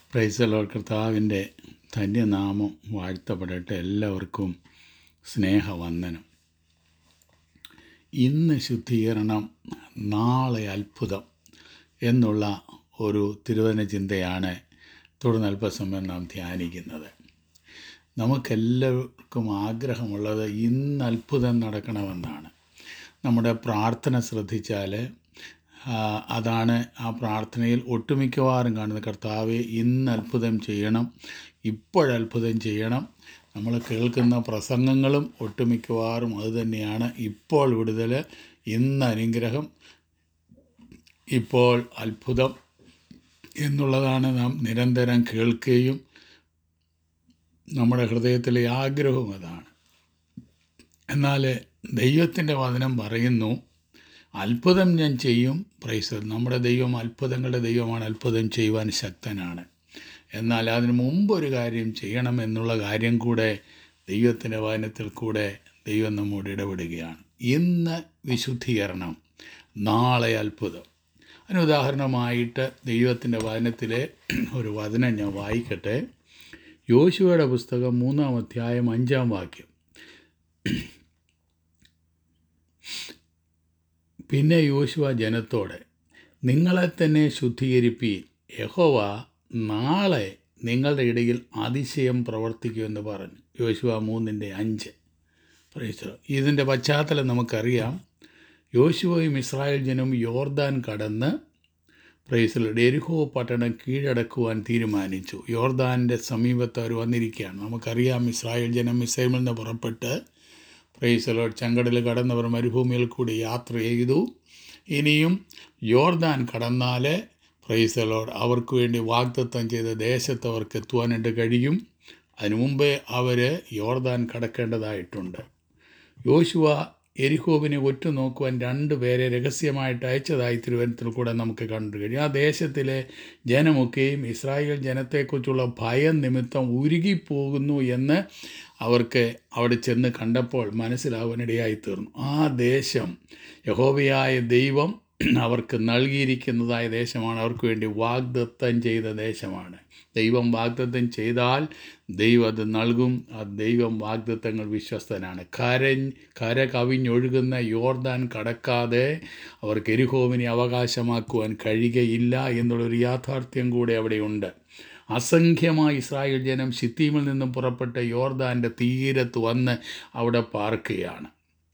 പ്രൈസലോ കർത്താവിൻ്റെ ധന്യനാമം വാഴ്ത്തപ്പെടട്ടെ എല്ലാവർക്കും സ്നേഹവന്ദനം ഇന്ന് ശുദ്ധീകരണം നാളെ അത്ഭുതം എന്നുള്ള ഒരു തിരുവചന ചിന്തയാണ് തുടർന്ന് അല്പസമയം നാം ധ്യാനിക്കുന്നത് നമുക്കെല്ലാവർക്കും ആഗ്രഹമുള്ളത് ഇന്ന് അത്ഭുതം നടക്കണമെന്നാണ് നമ്മുടെ പ്രാർത്ഥന ശ്രദ്ധിച്ചാൽ ആ, അതാണ് ആ പ്രാർത്ഥനയിൽ ഒട്ടുമിക്കവാറും കാണുന്നത് കർത്താവെ ഇന്ന് അത്ഭുതം ചെയ്യണം ഇപ്പോഴത്ഭുതം ചെയ്യണം നമ്മൾ കേൾക്കുന്ന പ്രസംഗങ്ങളും ഒട്ടുമിക്കവാറും അതുതന്നെയാണ് ഇപ്പോൾ വിടുതൽ ഇന്ന് അനുഗ്രഹം ഇപ്പോൾ അത്ഭുതം എന്നുള്ളതാണ് നാം നിരന്തരം കേൾക്കുകയും നമ്മുടെ ഹൃദയത്തിലെ ആഗ്രഹവും അതാണ് എന്നാൽ ദൈവത്തിൻ്റെ വചനം പറയുന്നു അത്ഭുതം ഞാൻ ചെയ്യും പ്രൈസ് നമ്മുടെ ദൈവം അത്ഭുതങ്ങളുടെ ദൈവമാണ് അത്ഭുതം ചെയ്യുവാൻ ശക്തനാണ് എന്നാൽ അതിന് മുമ്പ് ഒരു കാര്യം ചെയ്യണം എന്നുള്ള കാര്യം കൂടെ ദൈവത്തിൻ്റെ വചനത്തിൽ കൂടെ ദൈവം നമ്മോട് ഇടപെടുകയാണ് ഇന്ന് വിശുദ്ധീകരണം നാളെ അത്ഭുതം അതിന് ഉദാഹരണമായിട്ട് ദൈവത്തിൻ്റെ വചനത്തിലെ ഒരു വചനം ഞാൻ വായിക്കട്ടെ യോശുവയുടെ പുസ്തകം മൂന്നാം അധ്യായം അഞ്ചാം വാക്യം പിന്നെ യോശുവ ജനത്തോട് നിങ്ങളെ തന്നെ ശുദ്ധീകരിപ്പീൻ യഹോവ നാളെ നിങ്ങളുടെ ഇടയിൽ അതിശയം പ്രവർത്തിക്കുമെന്ന് പറഞ്ഞു യോശുവ മൂന്നിൻ്റെ അഞ്ച് പ്രൈസലോ ഇതിൻ്റെ പശ്ചാത്തലം നമുക്കറിയാം യോശുവയും ഇസ്രായേൽ ജനവും യോർദാൻ കടന്ന് പ്രൈസിൽ ഡെരിഹോ പട്ടണം കീഴടക്കുവാൻ തീരുമാനിച്ചു യോർദാൻ്റെ സമീപത്ത് അവർ വന്നിരിക്കുകയാണ് നമുക്കറിയാം ഇസ്രായേൽ ജനം ഇസ്രൈമിൽ നിന്ന് പുറപ്പെട്ട് പ്രൈസലോ ചങ്കടൽ കടന്നവർ മരുഭൂമിയിൽ കൂടി യാത്ര ചെയ്തു ഇനിയും യോർദാൻ കടന്നാൽ പ്രൈസലോട് അവർക്ക് വേണ്ടി വാഗ്ദത്തം ചെയ്ത ദേശത്ത് അവർക്ക് എത്തുവാനായിട്ട് കഴിയും അതിനു മുമ്പേ അവർ യോർദാൻ കടക്കേണ്ടതായിട്ടുണ്ട് യോശുവ എരിഹോവിനെ ഒറ്റുനോക്കുവാൻ രണ്ട് പേരെ രഹസ്യമായിട്ട് അയച്ചതായി തിരുവനന്തപുരത്തിൽ കൂടെ നമുക്ക് കണ്ടു കഴിയും ആ ദേശത്തിലെ ജനമൊക്കെയും ഇസ്രായേൽ ജനത്തെക്കുറിച്ചുള്ള ഭയം നിമിത്തം ഉരുകിപ്പോകുന്നു എന്ന് അവർക്ക് അവിടെ ചെന്ന് കണ്ടപ്പോൾ മനസ്സിലാവാനിടയായി തീർന്നു ആ ദേശം യഹോവയായ ദൈവം അവർക്ക് നൽകിയിരിക്കുന്നതായ ദേശമാണ് അവർക്ക് വേണ്ടി വാഗ്ദത്തം ചെയ്ത ദേശമാണ് ദൈവം വാഗ്ദത്തം ചെയ്താൽ ദൈവം അത് നൽകും ആ ദൈവം വാഗ്ദത്തങ്ങൾ വിശ്വസ്തനാണ് കരഞ്ഞ് കര കവിഞ്ഞൊഴുകുന്ന യോർദാൻ കടക്കാതെ അവർക്ക് എരിഹോവിനെ അവകാശമാക്കുവാൻ കഴിയുകയില്ല എന്നുള്ളൊരു യാഥാർത്ഥ്യം കൂടെ അവിടെയുണ്ട് അസംഖ്യമായ ഇസ്രായേൽ ജനം സിത്തീമിൽ നിന്നും പുറപ്പെട്ട് യോർദാൻ്റെ തീരത്ത് വന്ന് അവിടെ പാർക്കുകയാണ്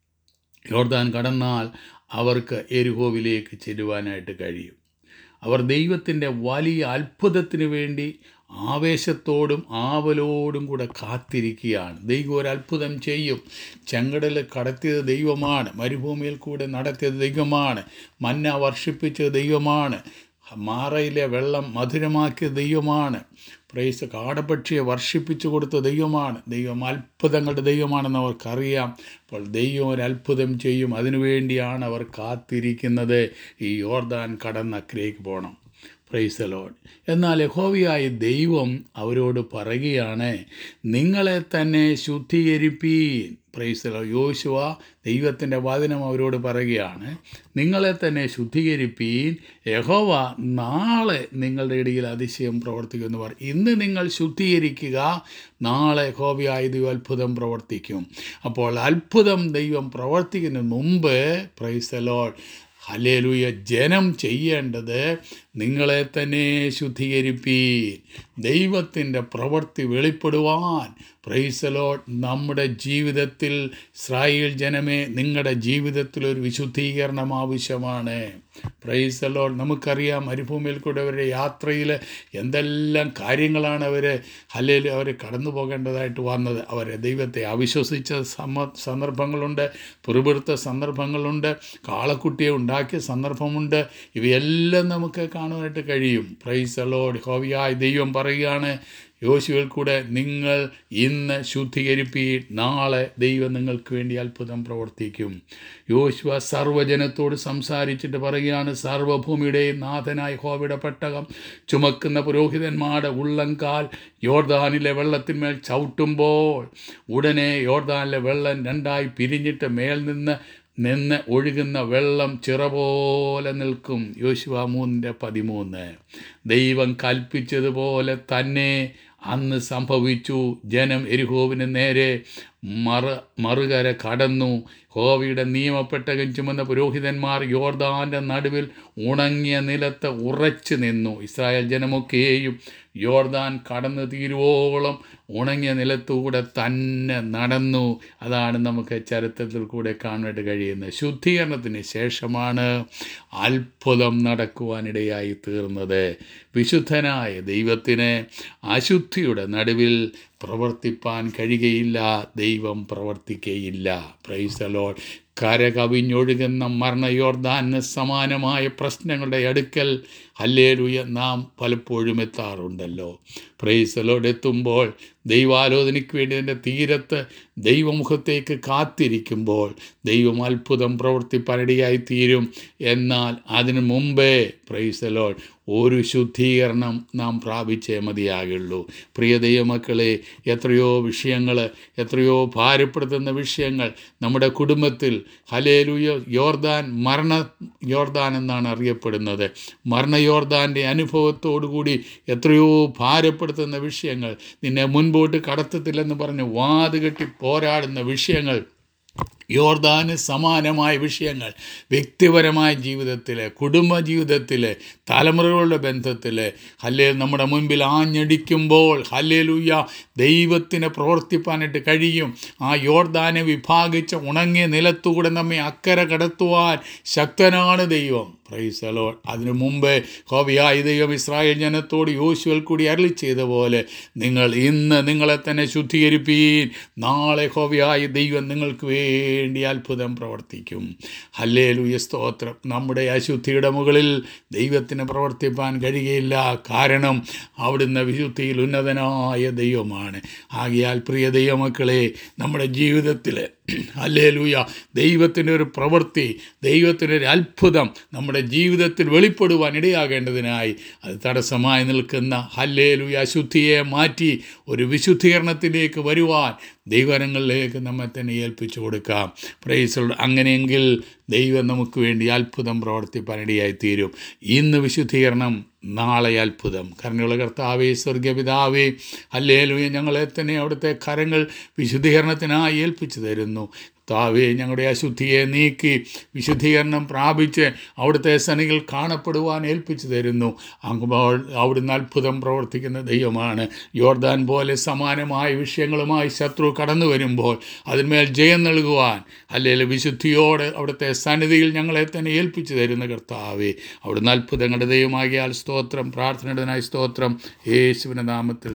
യോർദാൻ കടന്നാൽ അവർക്ക് എരിഹോവിലേക്ക് ചെല്ലുവാനായിട്ട് കഴിയും അവർ ദൈവത്തിൻ്റെ വലിയ അത്ഭുതത്തിന് വേണ്ടി ആവേശത്തോടും ആവലോടും കൂടെ കാത്തിരിക്കുകയാണ് ദൈവം ഒരു അത്ഭുതം ചെയ്യും ചെങ്കടൽ കടത്തിയത് ദൈവമാണ് മരുഭൂമിയിൽ കൂടെ നടത്തിയത് ദൈവമാണ് മന്ന വർഷിപ്പിച്ചത് ദൈവമാണ് മാറയിലെ വെള്ളം മധുരമാക്കിയ ദൈവമാണ് പ്രൈസ് കാടപക്ഷിയെ വർഷിപ്പിച്ചു കൊടുത്ത ദൈവമാണ് ദൈവം അത്ഭുതങ്ങളുടെ ദൈവമാണെന്ന് അവർക്കറിയാം അപ്പോൾ ദൈവം ഒരു അത്ഭുതം ചെയ്യും അതിനുവേണ്ടിയാണ് അവർ കാത്തിരിക്കുന്നത് ഈ യോർദാൻ കടന്നക്കരയ്ക്ക് പോകണം പ്രൈസ് ലോഡ് എന്നാൽ യഹോവയായ ദൈവം അവരോട് പറയുകയാണ് നിങ്ങളെ തന്നെ ശുദ്ധീകരിപ്പീൻ പ്രൈസ് ലോ യോശുവ ദൈവത്തിൻ്റെ വചനം അവരോട് പറയുകയാണ് നിങ്ങളെ തന്നെ ശുദ്ധീകരിപ്പീൻ യഹോവ നാളെ നിങ്ങളുടെ ഇടയിൽ അതിശയം പ്രവർത്തിക്കുമെന്ന് പറയും ഇന്ന് നിങ്ങൾ ശുദ്ധീകരിക്കുക നാളെ യഹോവയായ ദൈവം അത്ഭുതം പ്രവർത്തിക്കും അപ്പോൾ അത്ഭുതം ദൈവം പ്രവർത്തിക്കുന്നതിന് മുമ്പ് പ്രൈസ് ലോഡ് ഹലേലുയ ജനം ചെയ്യേണ്ടത് നിങ്ങളെ തന്നെ ശുദ്ധീകരിപ്പീൻ ദൈവത്തിൻ്റെ പ്രവൃത്തി വെളിപ്പെടുവാൻ പ്രൈസലോട്ട് നമ്മുടെ ജീവിതത്തിൽ ഇസ്രായേൽ ജനമേ നിങ്ങളുടെ ജീവിതത്തിൽ ഒരു വിശുദ്ധീകരണം ആവശ്യമാണ് പ്രൈസലോട്ട് നമുക്കറിയാം മരുഭൂമിയിൽ കൂടെ അവരുടെ യാത്രയിൽ എന്തെല്ലാം കാര്യങ്ങളാണ് അവർ ഹലേൽ അവർ കടന്നു പോകേണ്ടതായിട്ട് വന്നത് അവരെ ദൈവത്തെ അവിശ്വസിച്ച സമ സന്ദർഭങ്ങളുണ്ട് പിറുപിറുത്ത സന്ദർഭങ്ങളുണ്ട് കാളക്കുട്ടിയെ ഉണ്ടാക്കിയ സന്ദർഭമുണ്ട് ഇവയെല്ലാം നമുക്ക് കാണുവാനായിട്ട് കഴിയും പ്രൈസ് അലോഡ് ഹോവിയായ ദൈവം പറയുകയാണ് യോശുവിൽ കൂടെ നിങ്ങൾ ഇന്ന് ശുദ്ധീകരിപ്പീ നാളെ ദൈവം നിങ്ങൾക്ക് വേണ്ടി അത്ഭുതം പ്രവർത്തിക്കും യോശുവ സർവ്വജനത്തോട് സംസാരിച്ചിട്ട് പറയുകയാണ് സർവ്വഭൂമിയുടെയും നാഥനായ ഹോവയുടെ പെട്ടകം ചുമക്കുന്ന പുരോഹിതന്മാരുടെ ഉള്ളംകാൽ യോർദാനിലെ വെള്ളത്തിന്മേൽ ചവിട്ടുമ്പോൾ ഉടനെ യോർദാനിലെ വെള്ളം രണ്ടായി പിരിഞ്ഞിട്ട് മേൽ നിന്ന് നിന്ന് ഒഴുകുന്ന വെള്ളം ചിറ പോലെ നിൽക്കും യോശുവ മൂന്നിൻ്റെ പതിമൂന്ന് ദൈവം കൽപ്പിച്ചതുപോലെ തന്നെ അന്ന് സംഭവിച്ചു ജനം എരിഹോവിന് നേരെ മറ മറുകര കടന്നു ഹോവിയുടെ നിയമപ്പെട്ടകം ചുമന്ന പുരോഹിതന്മാർ യോർദാന്റെ നടുവിൽ ഉണങ്ങിയ നിലത്ത് ഉറച്ചു നിന്നു ഇസ്രായേൽ ജനമൊക്കെയും യോർദാൻ കടന്നു തീരുവോളം ഉണങ്ങിയ നിലത്തൂടെ തന്നെ നടന്നു അതാണ് നമുക്ക് ചരിത്രത്തിൽ കൂടെ കാണാനായിട്ട് കഴിയുന്നത് ശുദ്ധീകരണത്തിന് ശേഷമാണ് അത്ഭുതം നടക്കുവാനിടയായി തീർന്നത് വിശുദ്ധനായ ദൈവത്തിന് അശുദ്ധിയുടെ നടുവിൽ പ്രവർത്തിപ്പാൻ കഴിയുകയില്ല ദൈവം പ്രവർത്തിക്കുകയില്ല പ്രൈസലോൾ കരകവിഞ്ഞൊഴുകുന്ന മരണയോർദാന് സമാനമായ പ്രശ്നങ്ങളുടെ അടുക്കൽ ഹല്ലേലൂയ നാം പലപ്പോഴും എത്താറുണ്ടല്ലോ പ്രൈസലോട് എത്തുമ്പോൾ ദൈവാലോചനയ്ക്ക് വേണ്ടി എൻ്റെ തീരത്ത് ദൈവമുഖത്തേക്ക് കാത്തിരിക്കുമ്പോൾ ദൈവം അത്ഭുതം പ്രവർത്തിപ്പരടിയായി തീരും എന്നാൽ അതിനു മുമ്പേ പ്രൈസലോൾ ഒരു ശുദ്ധീകരണം നാം പ്രാപിച്ചേ മതിയാകുള്ളൂ പ്രിയ ദൈവമക്കളെ എത്രയോ വിഷയങ്ങൾ എത്രയോ ഭാരപ്പെടുത്തുന്ന വിഷയങ്ങൾ നമ്മുടെ കുടുംബത്തിൽ ഹലേലുയ യോർദാൻ മരണ യോർദാൻ എന്നാണ് അറിയപ്പെടുന്നത് മരണ യോർദാൻ്റെ അനുഭവത്തോടുകൂടി എത്രയോ ഭാരപ്പെടുത്തുന്ന വിഷയങ്ങൾ നിന്നെ മുൻപോട്ട് കടത്തത്തില്ലെന്ന് പറഞ്ഞ് വാതുകെട്ടി പോരാടുന്ന വിഷയങ്ങൾ യോർദാന് സമാനമായ വിഷയങ്ങൾ വ്യക്തിപരമായ ജീവിതത്തിൽ കുടുംബ ജീവിതത്തിൽ തലമുറകളുടെ ബന്ധത്തിൽ ഹല്ലേ നമ്മുടെ മുൻപിൽ ആഞ്ഞടിക്കുമ്പോൾ ഹല്ലേലൂയ ദൈവത്തിന് പ്രവർത്തിപ്പാനായിട്ട് കഴിയും ആ യോർദാനെ വിഭാഗിച്ച ഉണങ്ങിയ നിലത്തൂടെ നമ്മെ അക്കരെ കടത്തുവാൻ ശക്തനാണ് ദൈവം പ്രൈസലോ അതിനു മുമ്പേ ഹോബിയായ ദൈവം ഇസ്രായേൽ ജനത്തോട് യോശുവൽ കൂടി അരളി ചെയ്ത പോലെ നിങ്ങൾ ഇന്ന് നിങ്ങളെ തന്നെ ശുദ്ധീകരിപ്പീൻ നാളെ ഹോബിയായ ദൈവം നിങ്ങൾക്ക് വേണ്ടി അത്ഭുതം പ്രവർത്തിക്കും ഹല്ലേലൂയ സ്തോത്രം നമ്മുടെ അശുദ്ധിയുടെ മുകളിൽ ദൈവത്തിന് പ്രവർത്തിപ്പാൻ കഴിയുകയില്ല കാരണം അവിടുന്ന് വിശുദ്ധിയിൽ ഉന്നതനായ ദൈവമാണ് ആകിയാൽ പ്രിയ ദൈവമക്കളെ നമ്മുടെ ജീവിതത്തിൽ ഹല്ലേലൂയ ദൈവത്തിൻ്റെ ഒരു പ്രവൃത്തി ദൈവത്തിൻ്റെ ഒരു അത്ഭുതം നമ്മുടെ ജീവിതത്തിൽ വെളിപ്പെടുവാൻ ഇടയാകേണ്ടതിനായി അത് തടസ്സമായി നിൽക്കുന്ന ഹല്ലേലൂയ അശുദ്ധിയെ മാറ്റി ഒരു വിശുദ്ധീകരണത്തിലേക്ക് വരുവാൻ ദൈവരങ്ങളിലേക്ക് നമ്മെ തന്നെ ഏൽപ്പിച്ചു കൊടുക്കാം പ്രൈസുള്ള അങ്ങനെയെങ്കിൽ ദൈവം നമുക്ക് വേണ്ടി അത്ഭുതം പ്രവർത്തിപ്പാൻ ഇടയായി തീരും ഇന്ന് വിശുദ്ധീകരണം നാളെ അത്ഭുതം കരുണയുള്ള കർത്താവേ സ്വർഗപിതാവേ അല്ലേലുയ ഞങ്ങളെ തന്നെ അവിടുത്തെ കരങ്ങൾ വിശുദ്ധീകരണത്തിനായി ഏൽപ്പിച്ചു തരുന്നു താവേ ഞങ്ങളുടെ അശുദ്ധിയെ നീക്കി വിശുദ്ധീകരണം പ്രാപിച്ച് അവിടുത്തെ സനികൾ കാണപ്പെടുവാൻ ഏൽപ്പിച്ചു തരുന്നു അങ്ങുമ്പോൾ അവിടുന്ന് അത്ഭുതം പ്രവർത്തിക്കുന്ന ദൈവമാണ് യോർദാൻ പോലെ സമാനമായ വിഷയങ്ങളുമായി ശത്രു കടന്നു വരുമ്പോൾ അതിന്മേൽ ജയം നൽകുവാൻ അല്ലെങ്കിൽ വിശുദ്ധിയോട് അവിടുത്തെ സന്നിധിയിൽ ഞങ്ങളെ തന്നെ ഏൽപ്പിച്ചു തരുന്ന കർത്താവേ അവിടുന്ന് അത്ഭുതങ്ങളുടെ ദൈവമാകിയാൽ സ്തോത്രം പ്രാർത്ഥനയുടേതായി സ്തോത്രം യേശുവിൻ്റെ നാമത്തിൽ